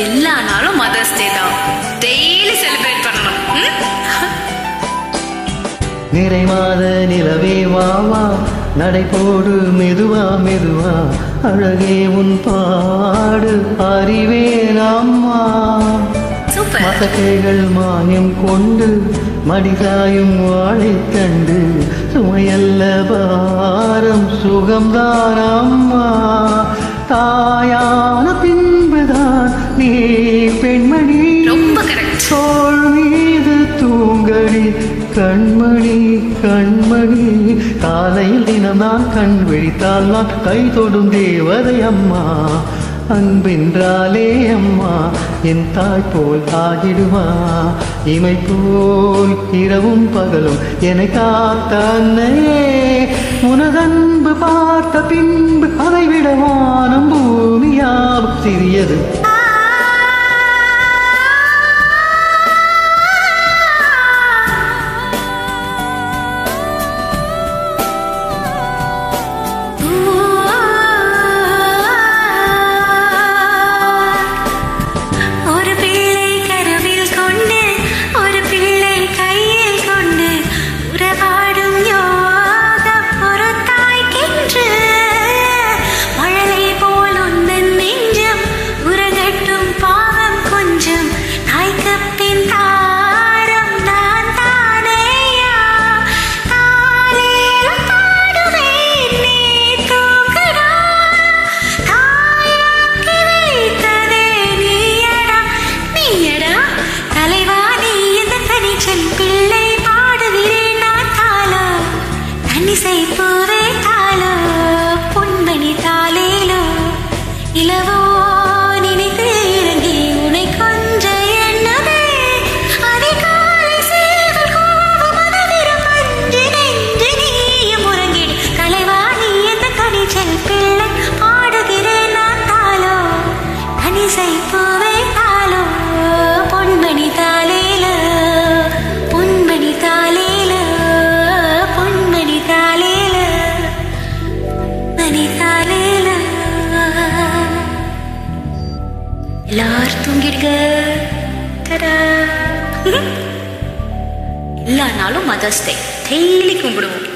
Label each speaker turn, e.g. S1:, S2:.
S1: எல்லா நாளும் mother's day தான் டெய்லி செலிப்ரேட் பண்ணணும் ம்?
S2: நிறை மாத நிலவே வா வா நடை போடு மெதுவா மெதுவா அழகே உன் பாடு அறிவேன் அம்மா
S1: சூப்பர்
S2: மசக்கைகள் மானியம் கொண்டு மடிசாயும் வாழை கண்டு சுமையல்ல பாரம் சுகம்தான் அம்மா தாயான பின்புதான் நீ பெண்மணி
S1: ரொம்ப கரெக்ட்
S2: தோள் மீது தூங்கடி கண்மணி கண்மணி காலையில் தினம் நான் கண் விழித்தால் நான் கை தொடும் தேவதை அம்மா அன்பென்றாலே அம்மா என் தாய் போல் ஆகிடுமா இமை போல் இரவும் பகலும் என்னை காத்த அன்னையே உனதன்பு பார்த்த பின்பு அதை விட வானம் பூமியாவும் சிறியது
S3: ஒரு பிள்ளை கருவில் கொண்டு ஒரு பிள்ளை கையில் கொண்டு உறவாடும் யோகம் ஒரு தாய்க்கென்று மழலை போல் உந்தன் நெஞ்சம் உறகட்டும் பாவம் கொஞ்சம் தாய்க்கு பின் தாரம் நான் தானேயா தானேலும் பாடுவேன் நீ தூங்குடா தாயாக்கி வைத்ததே நீயடா நீயடா தலைவா நீ இந்த தனிச்சன் பிள்ளை பாடுகிறேன் நான் தாளோ தனிசை பூவே தாளோ பொன்மணி தாளேலோ இளவோ நினைத்து இறங்கி உனை கொஞ்ச எண்ணமே அதிகாலை சேவல் கூவும் மனதிரம் அஞ்சு நெஞ்சு நீயும் உறங்கிடு கலைவா நீ எந்த கனிச்சல் பிள்ளை பாடுகிறேன் நான் தாளோ கனிசை பூவே தாளோ பொன்மணி தாளேலோ பொன்மணி தாளேலோ பொன்மணி தாளேலோ மணி தாளேலோ
S1: எல்லாரும் தூங்கிடுங்க தடா. எல்லா நாளும் மதர்ஸ் டே டெய்லி கும்பிடுவோம்